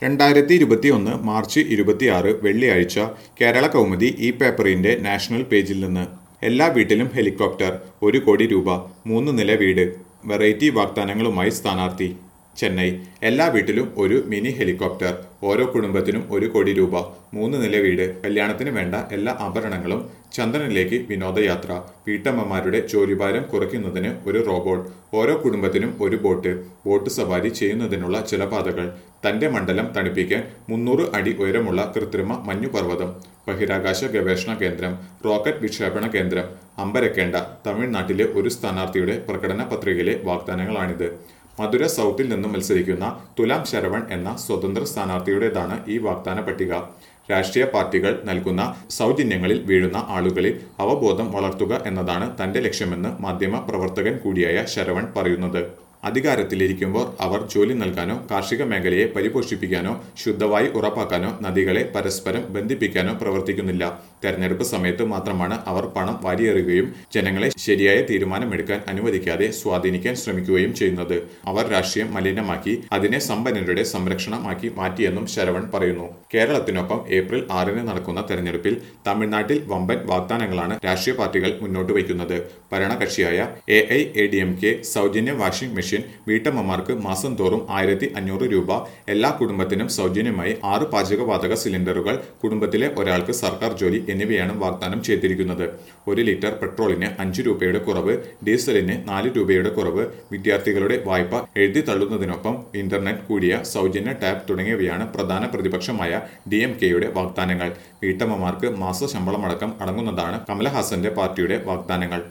രണ്ടായിരത്തി ഇരുപത്തിയൊന്ന് മാർച്ച് ഇരുപത്തിയാറ് വെള്ളിയാഴ്ച കേരള കൗമുദി ഈ പേപ്പറിന്റെ നാഷണൽ പേജിൽ നിന്ന് എല്ലാ വീട്ടിലും ഹെലികോപ്റ്റർ ഒരു കോടി രൂപ മൂന്ന് നില വീട് വെറൈറ്റി വാഗ്ദാനങ്ങളുമായി സ്ഥാനാർത്ഥി ചെന്നൈ എല്ലാ വീട്ടിലും ഒരു മിനി ഹെലികോപ്റ്റർ ഓരോ കുടുംബത്തിനും ഒരു കോടി രൂപ മൂന്ന് നില വീട് കല്യാണത്തിന് വേണ്ട എല്ലാ ആഭരണങ്ങളും ചന്ദ്രനിലേക്ക് വിനോദയാത്ര വീട്ടമ്മമാരുടെ ജോലിഭാരം കുറയ്ക്കുന്നതിന് ഒരു റോബോട്ട് ഓരോ കുടുംബത്തിനും ഒരു ബോട്ട് ബോട്ട് സവാരി ചെയ്യുന്നതിനുള്ള ജലപാതകൾ തന്റെ മണ്ഡലം തണുപ്പിക്കാൻ മുന്നൂറ് അടി ഉയരമുള്ള കൃത്രിമ മഞ്ഞുപർവ്വതം ബഹിരാകാശ ഗവേഷണ കേന്ദ്രം റോക്കറ്റ് വിക്ഷേപണ കേന്ദ്രം അമ്പരക്കേണ്ട തമിഴ്നാട്ടിലെ ഒരു സ്ഥാനാർത്ഥിയുടെ പ്രകടന പത്രികയിലെ വാഗ്ദാനങ്ങളാണിത് മധുര സൗത്തിൽ നിന്നും മത്സരിക്കുന്ന തുലാം ശരവൺ എന്ന സ്വതന്ത്ര സ്ഥാനാർത്ഥിയുടേതാണ് ഈ വാഗ്ദാന പട്ടിക രാഷ്ട്രീയ പാർട്ടികൾ നൽകുന്ന സൗജന്യങ്ങളിൽ വീഴുന്ന ആളുകളിൽ അവബോധം വളർത്തുക എന്നതാണ് തന്റെ ലക്ഷ്യമെന്ന് മാധ്യമ പ്രവർത്തകൻ കൂടിയായ ശരവൺ പറയുന്നത് അധികാരത്തിലിരിക്കുമ്പോൾ അവർ ജോലി നൽകാനോ കാർഷിക മേഖലയെ പരിപോഷിപ്പിക്കാനോ ശുദ്ധവായു ഉറപ്പാക്കാനോ നദികളെ പരസ്പരം ബന്ധിപ്പിക്കാനോ പ്രവർത്തിക്കുന്നില്ല തെരഞ്ഞെടുപ്പ് സമയത്ത് മാത്രമാണ് അവർ പണം വാരിയെറിയുകയും ജനങ്ങളെ ശരിയായ തീരുമാനമെടുക്കാൻ അനുവദിക്കാതെ സ്വാധീനിക്കാൻ ശ്രമിക്കുകയും ചെയ്യുന്നത് അവർ രാഷ്ട്രീയം മലിനമാക്കി അതിനെ സമ്പന്നരുടെ സംരക്ഷണമാക്കി മാറ്റിയെന്നും ശരവൺ പറയുന്നു കേരളത്തിനൊപ്പം ഏപ്രിൽ ആറിന് നടക്കുന്ന തെരഞ്ഞെടുപ്പിൽ തമിഴ്നാട്ടിൽ വമ്പൻ വാഗ്ദാനങ്ങളാണ് രാഷ്ട്രീയ പാർട്ടികൾ മുന്നോട്ട് വയ്ക്കുന്നത് ഭരണകക്ഷിയായ A I A D M K സൗജന്യ വാഷിംഗ് മെഷീൻ വീട്ടമ്മമാർക്ക് മാസം തോറും ആയിരത്തി അഞ്ഞൂറ് രൂപ എല്ലാ കുടുംബത്തിനും സൗജന്യമായി ആറ് പാചകവാതക സിലിണ്ടറുകൾ കുടുംബത്തിലെ ഒരാൾക്ക് സർക്കാർ ജോലി എന്നിവയാണ് വാഗ്ദാനം ചെയ്തിരിക്കുന്നത് ഒരു ലിറ്റർ പെട്രോളിന് അഞ്ച് രൂപയുടെ കുറവ് ഡീസലിന് നാല് രൂപയുടെ കുറവ് വിദ്യാർത്ഥികളുടെ വായ്പ എഴുതി തള്ളുന്നതിനൊപ്പം ഇന്റർനെറ്റ് കൂടിയ സൗജന്യ ടാബ് തുടങ്ങിയവയാണ് പ്രധാന പ്രതിപക്ഷമായ ഡി എം കെയുടെ വാഗ്ദാനങ്ങൾ വീട്ടമ്മമാർക്ക് മാസ ശമ്പളമടക്കം അടങ്ങുന്നതാണ് കമലഹാസന്റെ പാർട്ടിയുടെ വാഗ്ദാനങ്ങൾ